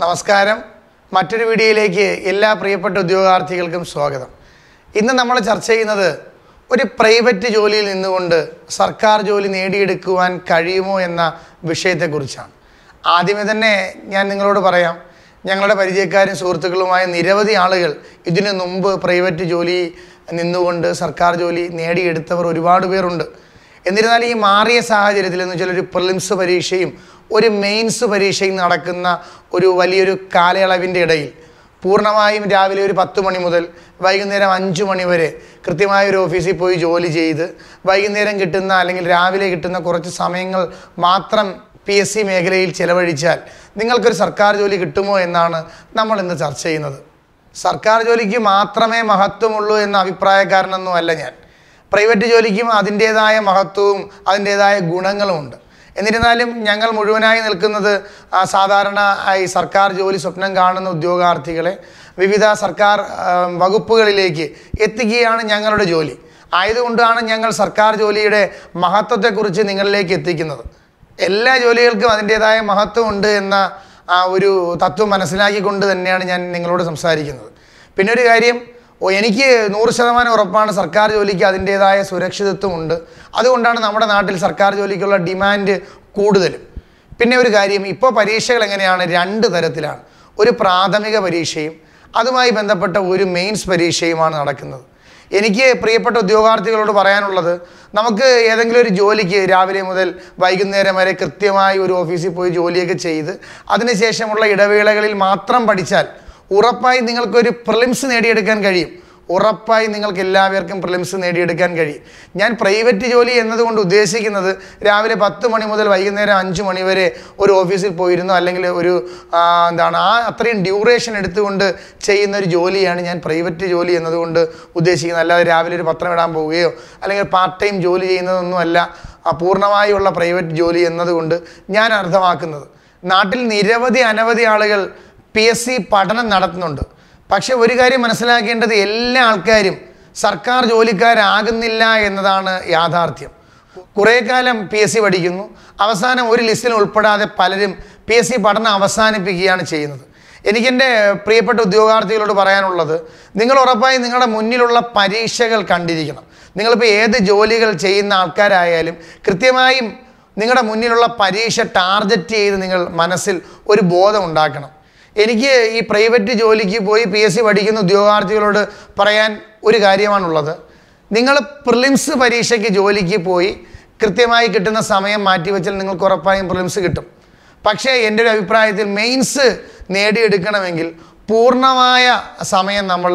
നമസ്കാരം മറ്റൊരു വീഡിയോയിലേക്ക് എല്ലാ പ്രിയപ്പെട്ട ഉദ്യോഗാർത്ഥികൾക്കും സ്വാഗതം ഇന്ന് നമ്മൾ ചർച്ച ചെയ്യുന്നത് ഒരു പ്രൈവറ്റ് ജോലിയിൽ നിന്നുകൊണ്ട് സർക്കാർ ജോലി നേടിയെടുക്കുവാൻ കഴിയുമോ എന്ന വിഷയത്തെക്കുറിച്ചാണ് ആദ്യമേ തന്നെ ഞാൻ നിങ്ങളോട് പറയാം ഞങ്ങളുടെ പരിചയക്കാരും സുഹൃത്തുക്കളുമായ നിരവധി ആളുകൾ ഇതിനു മുമ്പ് പ്രൈവറ്റ് ജോലി നിന്നുകൊണ്ട് സർക്കാർ ജോലി നേടിയെടുത്തവർ ഒരുപാട് പേരുണ്ട് എന്നിരുന്നാലും ഈ മാറിയ സാഹചര്യത്തിൽ എന്ന് വെച്ചാൽ ഒരു പ്രിലിംസ് പരീക്ഷയും ഒരു മെയിൻസ് പരീക്ഷയും നടക്കുന്ന ഒരു വലിയൊരു കാലയളവിൻ്റെ ഇടയിൽ പൂർണ്ണമായും രാവിലെ ഒരു പത്ത് മണി മുതൽ വൈകുന്നേരം അഞ്ച് മണി വരെ കൃത്യമായ ഒരു ഓഫീസിൽ പോയി ജോലി ചെയ്ത് വൈകുന്നേരം കിട്ടുന്ന അല്ലെങ്കിൽ രാവിലെ കിട്ടുന്ന കുറച്ച് സമയങ്ങൾ മാത്രം പി എസ് സി മേഖലയിൽ ചിലവഴിച്ചാൽ നിങ്ങൾക്കൊരു സർക്കാർ ജോലി കിട്ടുമോ എന്നാണ് നമ്മൾ ഇന്ന് ചർച്ച ചെയ്യുന്നത് സർക്കാർ ജോലിക്ക് മാത്രമേ മഹത്വമുള്ളൂ എന്ന അഭിപ്രായക്കാരനൊന്നും അല്ല ഞാൻ പ്രൈവറ്റ് ജോലിക്കും അതിൻ്റേതായ മഹത്വവും അതിൻ്റേതായ ഗുണങ്ങളുമുണ്ട് എന്നിരുന്നാലും ഞങ്ങൾ മുഴുവനായി നിൽക്കുന്നത് ആ, സാധാരണ ആ, ഈ സർക്കാർ ജോലി സ്വപ്നം കാണുന്ന ഉദ്യോഗാർത്ഥികളെ വിവിധ സർക്കാർ ആ, വകുപ്പുകളിലേക്ക് എത്തിക്കുകയാണ് ഞങ്ങളുടെ ജോലി ആയതുകൊണ്ടാണ് ഞങ്ങൾ സർക്കാർ ജോലിയുടെ മഹത്വത്തെക്കുറിച്ച് നിങ്ങളിലേക്ക് എത്തിക്കുന്നത് എല്ലാ ജോലികൾക്കും അതിൻ്റേതായ മഹത്വമുണ്ട് എന്ന ആ ഒരു തത്വം മനസ്സിലാക്കിക്കൊണ്ട് തന്നെയാണ് ഞാൻ നിങ്ങളോട് സംസാരിക്കുന്നത് പിന്നെ ഒരു കാര്യം ഓ, എനിക്ക് നൂറ് ശതമാനം ഉറപ്പാണ് സർക്കാർ ജോലിക്ക് അതിൻ്റേതായ സുരക്ഷിതത്വമുണ്ട് അതുകൊണ്ടാണ് നമ്മുടെ നാട്ടിൽ സർക്കാർ ജോലിക്കുള്ള ഡിമാൻഡ് കൂടുതലും പിന്നെ ഒരു കാര്യം ഇപ്പോൾ പരീക്ഷകൾ എങ്ങനെയാണ് രണ്ട് തരത്തിലാണ് ഒരു പ്രാഥമിക പരീക്ഷയും അതുമായി ബന്ധപ്പെട്ട ഒരു മെയിൻസ് പരീക്ഷയുമാണ് നടക്കുന്നത് എനിക്ക് പ്രിയപ്പെട്ട ഉദ്യോഗാർത്ഥികളോട് പറയാനുള്ളത് നമുക്ക് ഏതെങ്കിലും ഒരു ജോലിക്ക് രാവിലെ മുതൽ വൈകുന്നേരം വരെ കൃത്യമായി ഒരു ഓഫീസിൽ പോയി ജോലിയൊക്കെ ചെയ്ത് അതിനുശേഷമുള്ള ഇടവേളകളിൽ മാത്രം പഠിച്ചാൽ ഉറപ്പായി നിങ്ങൾക്കൊരു പ്രിലിംസ് നേടിയെടുക്കാൻ കഴിയും ഉറപ്പായി നിങ്ങൾക്ക് എല്ലാവർക്കും പ്രിലിംസ് നേടിയെടുക്കാൻ കഴിയും ഞാൻ പ്രൈവറ്റ് ജോലി എന്നതുകൊണ്ട് ഉദ്ദേശിക്കുന്നത് രാവിലെ പത്ത് മണി മുതൽ വൈകുന്നേരം അഞ്ച് മണി വരെ ഒരു ഓഫീസിൽ പോയിരുന്നു അല്ലെങ്കിൽ ഒരു ആ, എന്താണ് ആ അത്രയും ഡ്യൂറേഷൻ എടുത്തുകൊണ്ട് ചെയ്യുന്ന ഒരു ജോലിയാണ് ഞാൻ പ്രൈവറ്റ് ജോലി എന്നതുകൊണ്ട് ഉദ്ദേശിക്കുന്നത് അല്ലാതെ രാവിലെ ഒരു പത്രം ഇടാൻ പോവുകയോ അല്ലെങ്കിൽ പാർട്ട് ടൈം ജോലി ചെയ്യുന്നതൊന്നുമല്ല ആ പൂർണ്ണമായുള്ള പ്രൈവറ്റ് ജോലി എന്നതുകൊണ്ട് ഞാൻ അർത്ഥമാക്കുന്നത് നാട്ടിൽ നിരവധി അനവധി ആളുകൾ പി എസ് സി പഠനം നടത്തുന്നുണ്ട് പക്ഷെ ഒരു കാര്യം മനസ്സിലാക്കേണ്ടത് എല്ലാ ആൾക്കാരും സർക്കാർ ജോലിക്കാരാകുന്നില്ല എന്നതാണ് യാഥാർത്ഥ്യം കുറേ കാലം പി എസ് സി പഠിക്കുന്നു അവസാനം ഒരു ലിസ്റ്റിൽ ഉൾപ്പെടാതെ പലരും പി എസ് സി പഠനം അവസാനിപ്പിക്കുകയാണ് ചെയ്യുന്നത് എനിക്കെൻ്റെ പ്രിയപ്പെട്ട ഉദ്യോഗാർത്ഥികളോട് പറയാനുള്ളത് നിങ്ങൾ ഉറപ്പായി നിങ്ങളുടെ മുന്നിലുള്ള പരീക്ഷകൾ കണ്ടിരിക്കണം നിങ്ങളിപ്പോൾ ഏത് ജോലികൾ ചെയ്യുന്ന ആൾക്കാരായാലും കൃത്യമായും നിങ്ങളുടെ മുന്നിലുള്ള പരീക്ഷ ടാർഗറ്റ് ചെയ്ത് നിങ്ങൾ മനസ്സിൽ ഒരു ബോധം ഉണ്ടാക്കണം എനിക്ക് ഈ പ്രൈവറ്റ് ജോലിക്ക് പോയി പി എസ് സി പഠിക്കുന്ന ഉദ്യോഗാർത്ഥികളോട് പറയാൻ ഒരു കാര്യമാണുള്ളത് നിങ്ങൾ പ്രിലിംസ് പരീക്ഷയ്ക്ക് ജോലിക്ക് പോയി കൃത്യമായി കിട്ടുന്ന സമയം മാറ്റിവെച്ചാൽ നിങ്ങൾക്ക് ഉറപ്പായും പ്രിലിംസ് കിട്ടും പക്ഷേ എൻ്റെ ഒരു അഭിപ്രായത്തിൽ മെയിൻസ് നേടിയെടുക്കണമെങ്കിൽ പൂർണ്ണമായ സമയം നമ്മൾ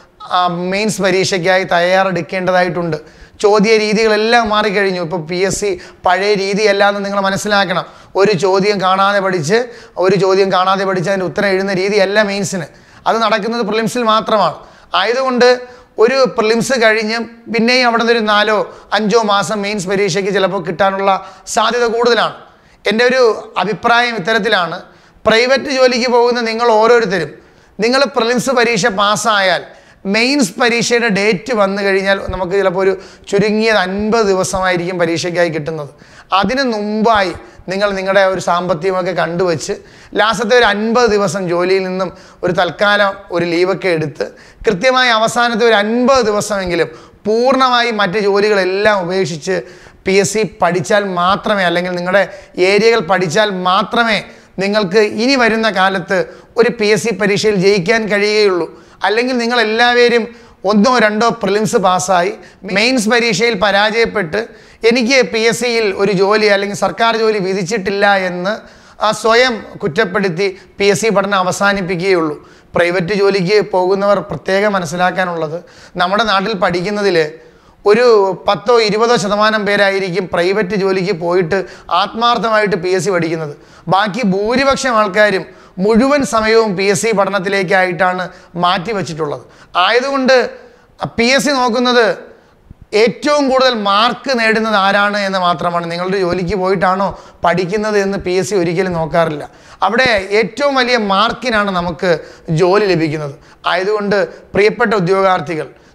മെയിൻസ് പരീക്ഷയ്ക്കായി തയ്യാറെടുക്കേണ്ടതായിട്ടുണ്ട് ചോദ്യ രീതികളെല്ലാം മാറിക്കഴിഞ്ഞു ഇപ്പോൾ പി എസ് സി പഴയ രീതിയല്ല എന്ന് നിങ്ങൾ മനസ്സിലാക്കണം ഒരു ചോദ്യം കാണാതെ പഠിച്ച് ഒരു ചോദ്യം കാണാതെ പഠിച്ച് അതിൻ്റെ ഉത്തരം എഴുതുന്ന രീതിയല്ല മെയിൻസിന് അത് നടക്കുന്നത് പ്രിലിംസിൽ മാത്രമാണ് ആയതുകൊണ്ട് ഒരു പ്രിലിംസ് കഴിഞ്ഞ് പിന്നെയും അവിടെ നിന്ന് ഒരു നാലോ അഞ്ചോ മാസം മെയിൻസ് പരീക്ഷയ്ക്ക് ചിലപ്പോൾ കിട്ടാനുള്ള സാധ്യത കൂടുതലാണ് എൻ്റെ ഒരു അഭിപ്രായം ഇത്തരത്തിലാണ് പ്രൈവറ്റ് ജോലിക്ക് പോകുന്ന നിങ്ങൾ ഓരോരുത്തരും നിങ്ങൾ പ്രിലിംസ് പരീക്ഷ പാസ്സായാൽ മെയിൻസ് പരീക്ഷയുടെ ഡേറ്റ് വന്നു കഴിഞ്ഞാൽ നമുക്ക് ചിലപ്പോൾ ഒരു ചുരുങ്ങിയത് അൻപത് ദിവസമായിരിക്കും പരീക്ഷയ്ക്കായി കിട്ടുന്നത് അതിന് മുമ്പായി നിങ്ങൾ നിങ്ങളുടെ ഒരു സാമ്പത്തികമൊക്കെ കണ്ടുവച്ച് ലാസ്റ്റത്തെ ഒരു അൻപത് ദിവസം ജോലിയിൽ നിന്നും ഒരു തൽക്കാലം ഒരു ലീവൊക്കെ എടുത്ത് കൃത്യമായി അവസാനത്തെ ഒരു അൻപത് ദിവസമെങ്കിലും പൂർണ്ണമായി മറ്റ് ജോലികളെല്ലാം ഉപേക്ഷിച്ച് പി എസ് സി പഠിച്ചാൽ മാത്രമേ അല്ലെങ്കിൽ നിങ്ങളുടെ ഏരിയകൾ പഠിച്ചാൽ മാത്രമേ നിങ്ങൾക്ക് ഇനി വരുന്ന കാലത്ത് ഒരു പി എസ് സി പരീക്ഷയിൽ ജയിക്കാൻ കഴിയുകയുള്ളൂ അല്ലെങ്കിൽ നിങ്ങൾ എല്ലാവരും ഒന്നോ രണ്ടോ പ്രിലിംസ് പാസ്സായി മെയിൻസ് പരീക്ഷയിൽ പരാജയപ്പെട്ട് എനിക്ക് പി എസ് സിയിൽ ഒരു ജോലി അല്ലെങ്കിൽ സർക്കാർ ജോലി വിധിച്ചിട്ടില്ല എന്ന് ആ സ്വയം കുറ്റപ്പെടുത്തി പി എസ് സി പഠനം അവസാനിപ്പിക്കുകയുള്ളൂ പ്രൈവറ്റ് ജോലിക്ക് പോകുന്നവർ പ്രത്യേകം മനസ്സിലാക്കാനുള്ളത് നമ്മുടെ നാട്ടിൽ പഠിക്കുന്നതിൽ ഒരു പത്തോ ഇരുപതോ ശതമാനം പേരായിരിക്കും പ്രൈവറ്റ് ജോലിക്ക് പോയിട്ട് ആത്മാർത്ഥമായിട്ട് പി എസ് സി പഠിക്കുന്നത് ബാക്കി ഭൂരിപക്ഷം ആൾക്കാരും മുഴുവൻ സമയവും പി എസ് സി പഠനത്തിലേക്കായിട്ടാണ് മാറ്റി വച്ചിട്ടുള്ളത് ആയതുകൊണ്ട് പി എസ് സി നോക്കുന്നത് ഏറ്റവും കൂടുതൽ മാർക്ക് നേടുന്നത് ആരാണ് എന്ന് മാത്രമാണ് നിങ്ങളുടെ ജോലിക്ക് പോയിട്ടാണോ പഠിക്കുന്നത് എന്ന് പി എസ് സി ഒരിക്കലും നോക്കാറില്ല അവിടെ ഏറ്റവും വലിയ മാർക്കിനാണ് നമുക്ക് ജോലി ലഭിക്കുന്നത് ആയതുകൊണ്ട് പ്രിയപ്പെട്ട ഉദ്യോഗാർത്ഥികൾ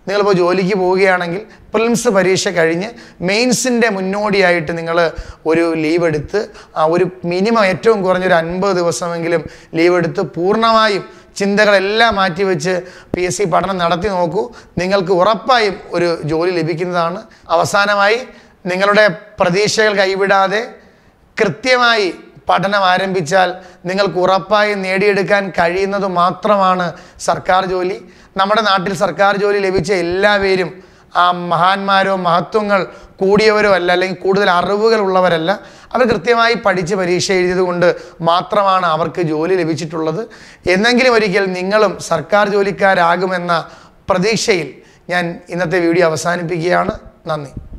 നിങ്ങളിപ്പോൾ ജോലിക്ക് പോവുകയാണെങ്കിൽ പ്രിലിംസ് പരീക്ഷ കഴിഞ്ഞ് മെയിൻസിൻ്റെ മുന്നോടിയായിട്ട് നിങ്ങൾ ഒരു ലീവ് എടുത്ത് ആ ഒരു മിനിമം ഏറ്റവും കുറഞ്ഞൊരു അൻപത് ദിവസമെങ്കിലും ലീവ് എടുത്ത് പൂർണ്ണമായും ചിന്തകളെല്ലാം മാറ്റിവെച്ച് പി എസ് സി പഠനം നടത്തി നോക്കൂ നിങ്ങൾക്ക് ഉറപ്പായും ഒരു ജോലി ലഭിക്കുന്നതാണ് അവസാനമായി നിങ്ങളുടെ പ്രതീക്ഷകൾ കൈവിടാതെ കൃത്യമായി പഠനം ആരംഭിച്ചാൽ നിങ്ങൾക്ക് ഉറപ്പായും നേടിയെടുക്കാൻ കഴിയുന്നത് മാത്രമാണ് സർക്കാർ ജോലി നമ്മുടെ നാട്ടിൽ സർക്കാർ ജോലി ലഭിച്ച എല്ലാവരും ആ മഹാന്മാരോ മഹത്വങ്ങൾ കൂടിയവരോ അല്ല അല്ലെങ്കിൽ കൂടുതൽ അറിവുകൾ ഉള്ളവരല്ല അവർ കൃത്യമായി പഠിച്ച് പരീക്ഷ എഴുതിയത് കൊണ്ട് മാത്രമാണ് അവർക്ക് ജോലി ലഭിച്ചിട്ടുള്ളത് എന്നെങ്കിലും ഒരിക്കൽ നിങ്ങളും സർക്കാർ ജോലിക്കാരാകുമെന്ന പ്രതീക്ഷയിൽ ഞാൻ ഇന്നത്തെ വീഡിയോ അവസാനിപ്പിക്കുകയാണ് നന്ദി